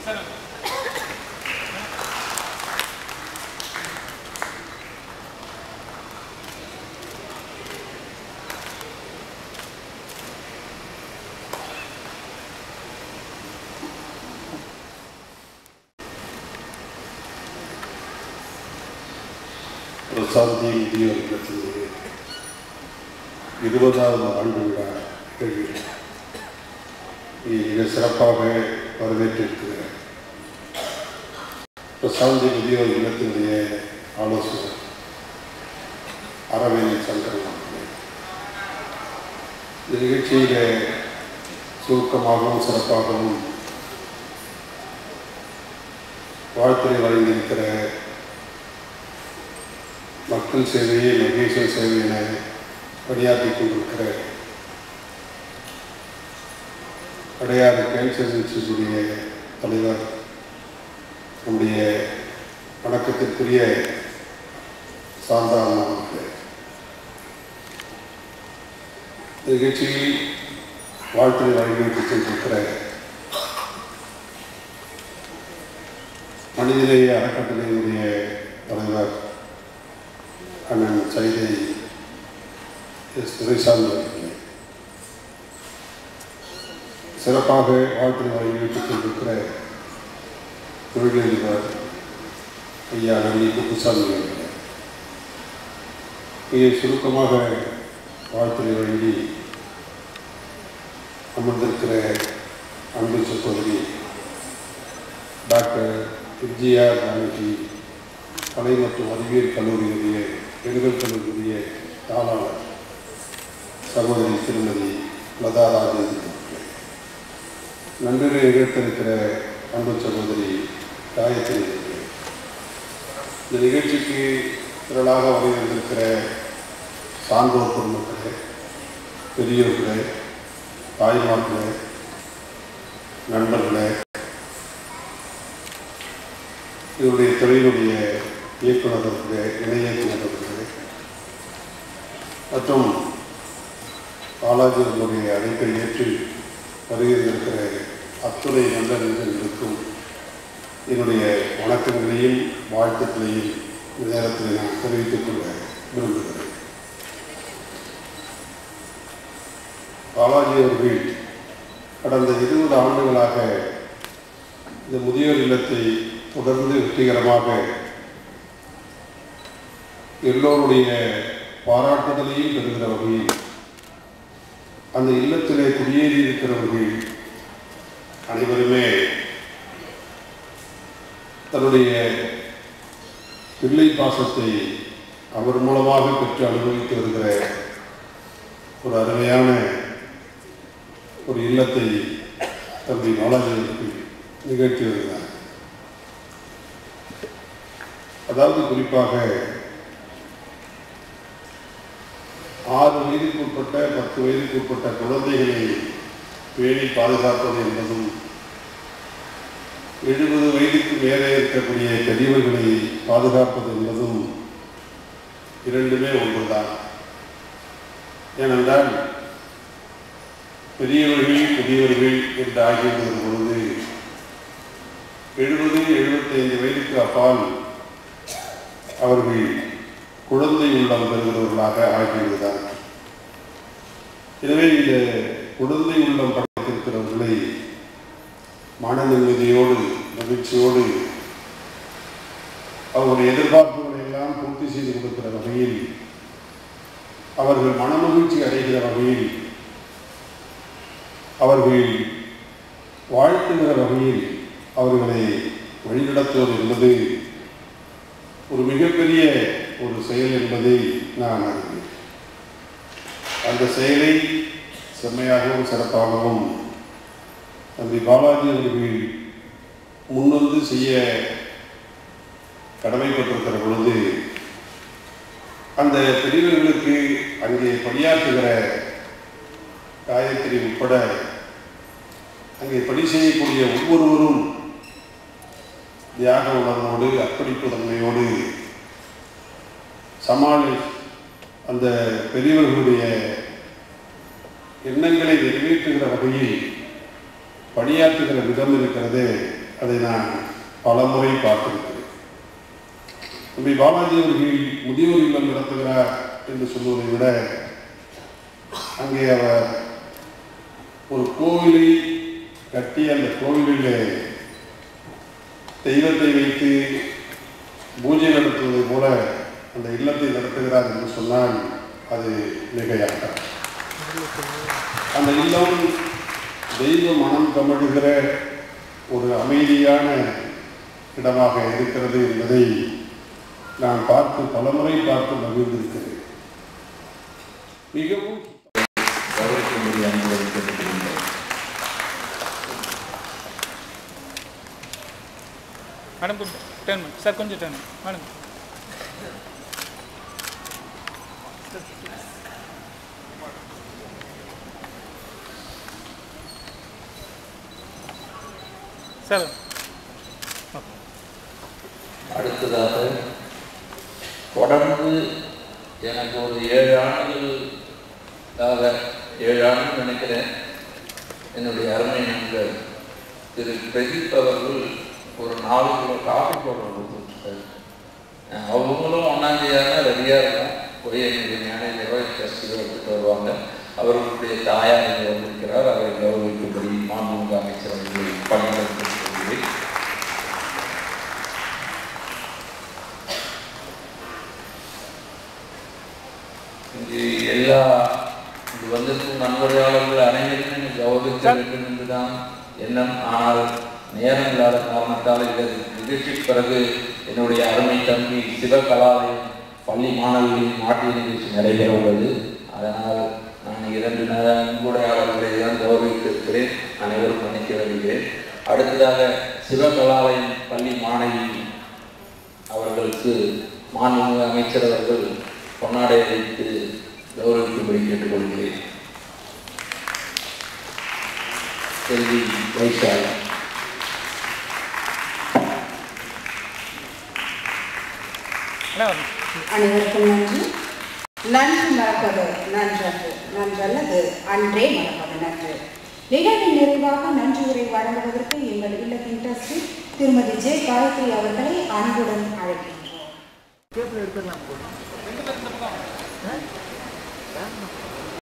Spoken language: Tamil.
பிரசாந்தி முதியோர் இல்லத்திலே இருபதாவது ஆண்டு விழா நிகழ்வு மிக சிறப்பாக வரவேற்றிருக்கிறேன் பிரசாந்தி முதியோர் இல்லத்தினுடைய ஆலோசகர் அரவிந்த் சந்திரன் அவர்களே இந்த நிகழ்ச்சியிலே சுருக்கமாகவும் சிறப்பாகவும் வாழ்த்துறை வழங்கியிருக்கிற மக்கள் சேவையே மகேஸ்வர சேவை என பணியாற்றி கொண்டிருக்கிற அடையாறு கேன்சர் இன்ஸ்டியூட்டுடைய தலைவர் நம்முடைய வணக்கத்திற்குரிய சாந்தா அம்மா அவர்களே இந்த நிகழ்ச்சியில் வாழ்த்துறை வழங்கிவிட்டு சென்றிருக்கிற மனிதநேய அறக்கட்டளையினுடைய தலைவர் அண்ணன் சைதை எஸ் துரைசாமி அவர்களே சிறப்பாக வாழ்த்துறை வழங்கிவிட்டு சென்றிருக்கிற தொழிலதிபர் ஐயா நன்றி குப்புசாமி அவர்களே மிக சுருக்கமாக வாழ்த்துறை வழங்கி அமர்ந்திருக்கிற அன்பு சகோதரி டாக்டர் எம்ஜிஆர் பானர்ஜி கலை மற்றும் அறிவியல் கல்லூரியுடைய பெண்கள் கல்லூரியுடைய தாளாளர் சகோதரி திருமதி லதா ராஜேந்திரன் அவர்களே. நன்றினை நிகழ்த்திருக்கிற அன்பு சகோதரி காயத்ரி அவர்களே. இந்த நிகழ்ச்சிக்கு திரளாக வந்திருக்கிற சான்றோர் பொதுமக்களே பெரியோர்களே தாய்மார்களே நண்பர்களே இதனுடைய துறையினுடைய இயக்குனர் அவர்களே இணை இயக்குனர் அவர்களே மற்றும் பாலாஜி அவர்களுடைய அழைப்பை ஏற்று வருகிறந்திருக்கிற அத்துறை நல்லறிஞர்களுக்கும் என்னுடைய வணக்கங்களையும் வாழ்த்துக்களையும் இந்த நேரத்தில் நான் தெரிவித்துக் கொள்ள விரும்புகிறேன் பாலாஜி அவர்கள் கடந்த இருபது ஆண்டுகளாக இந்த முதியோர் இல்லத்தை தொடர்ந்து வெற்றிகரமாக எல்லோருடைய பாராட்டுதலையும் பெறுகிற வகையில் அந்த இல்லத்திலே குடியேறி இருக்கிறவர்கள் அனைவருமே தன்னுடைய பிள்ளை பாசத்தை அவர் மூலமாக பெற்று அனுபவித்து வருகிற ஒரு அருமையான ஒரு இல்லத்தை தம்பி நாளாஜிற்கு நிகழ்த்தி வருகிறார் அதாவது குறிப்பாக ஆறு வயதுக்கு உட்பட்ட பத்து வயதுக்கு உட்பட்ட குழந்தைகளை பேணி பாதுகாப்பது என்பதும் எழுபது வயதுக்கு மேலே இருக்கக்கூடிய பெரியவர்களை பாதுகாப்பது என்பதும் இரண்டுமே ஒன்றுதான் ஏனென்றால் பெரியவர்கள் புதியவர்கள் என்று ஆகிவிடுகிற பொழுது எழுபது எழுபத்தைந்து வயதுக்கு அப்பால் அவர்கள் குழந்தை உள்ளம் பெறுகிறவர்களாக ஆகிவிடுகிறார் எனவே இந்த குழந்தை உள்ளம் படைத்திருக்கிறவர்களை மன நிம்மதியோடு மகிழ்ச்சியோடு அவருடைய எதிர்பார்ப்புகளை எல்லாம் பூர்த்தி செய்து கொடுக்கிற வகையில் அவர்கள் மனமகிழ்ச்சி அடைகிற வகையில் அவர்கள் வாழ்த்துகிற வகையில் அவர்களை வழிநடத்துவது என்பது ஒரு மிகப்பெரிய ஒரு செயல் என்பதை நான் அறிவேன் அந்த செயலை செம்மையாகவும் சிறப்பாகவும் தம்பி பாலாஜி அவர்கள் முன்வந்து செய்ய கடமைப்பட்டிருக்கிற பொழுது அந்த பெரியவர்களுக்கு அங்கே பணியாற்றுகிற காயத்ரி உட்பட அங்கே பணி செய்யக்கூடிய ஒவ்வொருவரும் தியாக உணர்வோடு அர்ப்பணிப்பு தன்மையோடு சமாளி அந்த பெரியவர்களுடைய எண்ணங்களை நிறைவேற்றுகிற வகையில் பணியாற்றுகிற விதம் இருக்கிறது அதை நான் பலமுறை பார்த்திருக்கிறேன் தம்பி பாலாஜி அவர்கள் முதியோர் இல்லம் நடத்துகிறார் என்று சொல்வதை விட அங்கே அவர் ஒரு கோவிலை கட்டி அந்த கோவிலிலே தெய்வத்தை வைத்து பூஜை நடத்துவதை போல அந்த இல்லத்தை நடத்துகிறார் என்று சொன்னால் அது மிகையாக அந்த இல்லம் தெய்வ மனம் கமழுகிற ஒரு அமைதியான இடமாக இருக்கிறது என்பதை நான் பார்த்து பலமுறை பார்த்து மகிழ்ந்திருக்கிறேன் மிகவும் கௌரவிக்க முடியாமல் என்பதை கேட்டுக்கொள்கிறேன் மேடம் கொஞ்சம் டேர்ன் பண்ணு சார் கொஞ்சம் டேர்ன் மேடம் சார் அடுத்ததாக தொடர்ந்து எனக்கு ஒரு ஏழு ஆண்டுகளாக ஏழு ஆண்டு நினைக்கிறேன் என்னுடைய அருமை நண்பர் திரு பிரதீப் அவர்கள் ஒரு நாலு கிலோ காஃபி பவுடர் கொடுத்துருக்காரு அஹ் அவங்களும் ஒன்றாந்தேதியான ரெடியாக இருக்கும் போய் என்னுடைய மேனேஜரோ ட்ரஸ்டியோ எடுத்துகிட்டு வருவாங்க அவர்களுடைய தாயார் இங்கே வந்திருக்கிறார் அவரை கௌரவிக்கும்படி மாண்புமிகு அமைச்சர் அவர்களை பணிகள் கொள்கிறேன் இங்கு எல்லா இங்கு வந்திருக்கும் நண்பர்களாளர்கள் அனைவருமே கௌரவிக்க வேண்டும் என்றுதான் எண்ணம் ஆனால் நேரம் இல்லாத காரணத்தால் இந்த நிகழ்ச்சிக்கு பிறகு என்னுடைய அருமை தம்பி சிவகலாலயம் பள்ளி மாணவர்களின் நாட்டிய நிகழ்ச்சி நடைபெற உள்ளது அதனால் நான் இரண்டு நன்கொடையாளர்களை தான் கௌரவித்திருக்கிறேன் அனைவரும் மன்னிக்க வருகிறேன் அடுத்ததாக சிவகலாலயம் பள்ளி மாணவி அவர்களுக்கு மாண்புமிகு அமைச்சர் அவர்கள் பொன்னாடை அளித்து கௌரவிக்கும்படி கேட்டுக்கொள்கிறேன் செல்வி வைஷாலி என்ன வரணும் அனைவருக்கும் நன்றி நன்றி மறப்பது நன்றன்று நன்றல்லது அன்றே மறப்பது நன்று நிகழ்வின் நிறைவாக நன்றி உரை வழங்குவதற்கு எங்கள் இல்லத்தின் ட்ரஸ்டி திருமதி ஜே காயத்ரி அவர்களை அன்புடன் அழைக்கின்றோம் ரெண்டு பேர் இந்த பக்கம்